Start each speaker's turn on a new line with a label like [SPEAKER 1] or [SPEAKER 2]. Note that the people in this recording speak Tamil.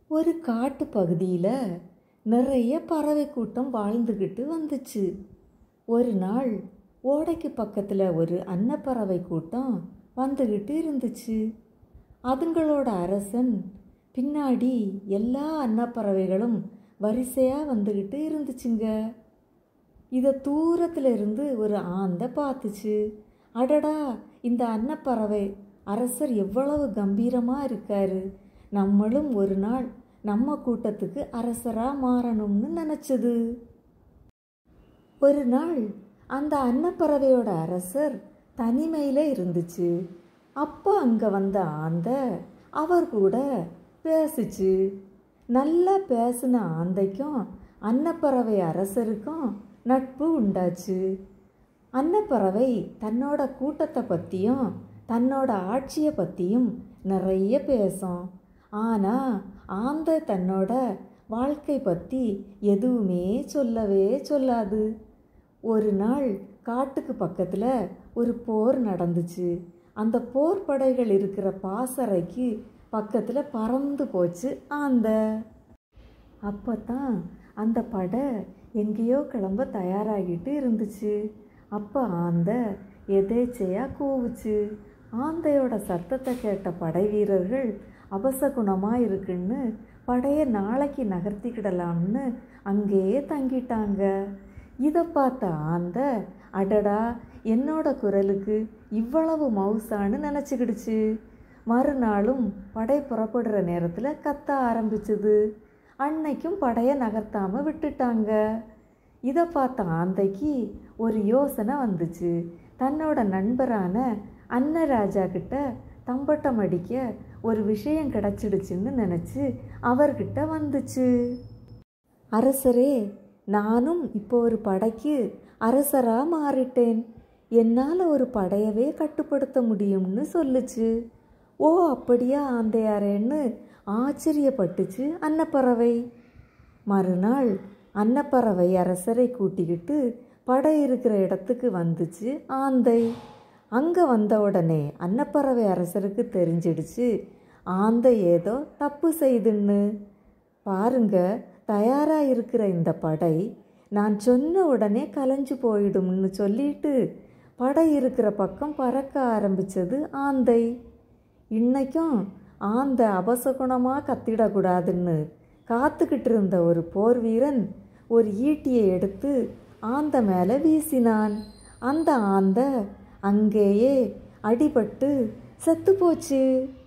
[SPEAKER 1] ஒரு காட்டு பகுதியில் நிறைய பறவை கூட்டம் வாழ்ந்துக்கிட்டு வந்துச்சு ஒரு நாள் ஓடைக்கு பக்கத்தில் ஒரு அன்னப்பறவை கூட்டம் வந்துக்கிட்டு இருந்துச்சு அதுங்களோட அரசன் பின்னாடி எல்லா அன்னப்பறவைகளும் வரிசையாக வந்துக்கிட்டு இருந்துச்சுங்க இதை தூரத்தில் இருந்து ஒரு ஆந்தை பார்த்துச்சு அடடா இந்த அன்னப்பறவை அரசர் எவ்வளவு கம்பீரமாக இருக்காரு நம்மளும் ஒரு நாள் நம்ம கூட்டத்துக்கு அரசராக மாறணும்னு நினச்சது ஒரு நாள் அந்த அன்னப்பறவையோட அரசர் தனிமையில் இருந்துச்சு அப்போ அங்கே வந்த ஆந்தை அவர் கூட பேசுச்சு நல்லா பேசின ஆந்தைக்கும் அன்னப்பறவை அரசருக்கும் நட்பு உண்டாச்சு அன்னப்பறவை தன்னோட கூட்டத்தை பற்றியும் தன்னோட ஆட்சியை பற்றியும் நிறைய பேசும் ஆனால் ஆந்தை தன்னோட வாழ்க்கை பற்றி எதுவுமே சொல்லவே சொல்லாது ஒரு நாள் காட்டுக்கு பக்கத்தில் ஒரு போர் நடந்துச்சு அந்த போர் படைகள் இருக்கிற பாசறைக்கு பக்கத்தில் பறந்து போச்சு ஆந்த அப்போ தான் அந்த படை எங்கேயோ கிளம்ப தயாராகிட்டு இருந்துச்சு அப்போ ஆந்த எதேச்சையாக கூவுச்சு ஆந்தையோட சத்தத்தை கேட்ட படை வீரர்கள் அபசகுணமாக இருக்குன்னு படையை நாளைக்கு நகர்த்திக்கிடலாம்னு அங்கேயே தங்கிட்டாங்க இதை பார்த்த ஆந்த அடடா என்னோட குரலுக்கு இவ்வளவு மவுசான்னு நினச்சிக்கிடுச்சு மறுநாளும் படை புறப்படுற நேரத்தில் கத்த ஆரம்பிச்சது அன்னைக்கும் படையை நகர்த்தாமல் விட்டுட்டாங்க இதை பார்த்த ஆந்தைக்கு ஒரு யோசனை வந்துச்சு தன்னோட நண்பரான அன்னராஜா கிட்ட தம்பட்டம் அடிக்க ஒரு விஷயம் கிடச்சிடுச்சுன்னு நினச்சி அவர்கிட்ட வந்துச்சு அரசரே நானும் இப்போ ஒரு படைக்கு அரசராக மாறிட்டேன் என்னால் ஒரு படையவே கட்டுப்படுத்த முடியும்னு சொல்லுச்சு ஓ அப்படியா ஆந்தையாரேன்னு ஆச்சரியப்பட்டுச்சு அன்னப்பறவை மறுநாள் அன்னப்பறவை அரசரை கூட்டிக்கிட்டு படை இருக்கிற இடத்துக்கு வந்துச்சு ஆந்தை அங்கே வந்த உடனே அன்னப்பறவை அரசருக்கு தெரிஞ்சிடுச்சு ஆந்தை ஏதோ தப்பு செய்துன்னு பாருங்க தயாராக இருக்கிற இந்த படை நான் சொன்ன உடனே கலைஞ்சு போயிடும்னு சொல்லிட்டு படை இருக்கிற பக்கம் பறக்க ஆரம்பிச்சது ஆந்தை இன்னைக்கும் ஆந்தை அபசகுணமாக கத்திடக்கூடாதுன்னு காத்துக்கிட்டு இருந்த ஒரு போர் வீரன் ஒரு ஈட்டியை எடுத்து ஆந்தை மேலே வீசினான் அந்த ஆந்தை அங்கேயே அடிபட்டு செத்து போச்சு